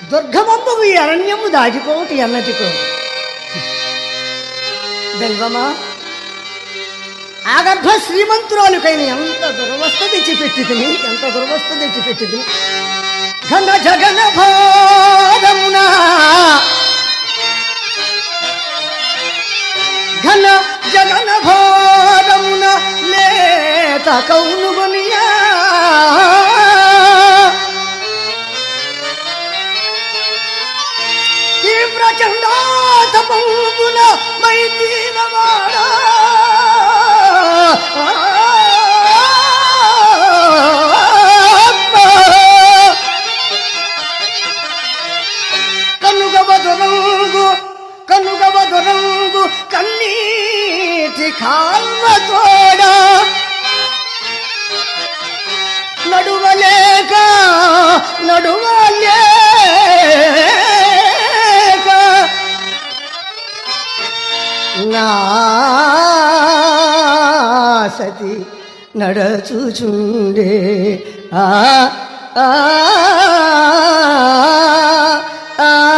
దుర్గమంబు ఈ అరణ్యము దాటిపోటి అన్నటికో దైవమా ఆగర్భ శ్రీమంతురాలుకైన ఎంత దురవస్థ తెచ్చిపెట్టిదిని ఎంత దురవస్థ తెచ్చిపెట్టిది ఘన జగన భారమున ఘన జగన భారమున లేత కౌనుగొనియా తీవ్ర చండాతపంబున మైదీనవాడా కనుగవ దొరంగు కనుగవ దొరంగు కన్నీటి కాల్వ తోడ నడువలేక నడువలేక నా సతి నడచుచుండే ఆ ఆ ఆ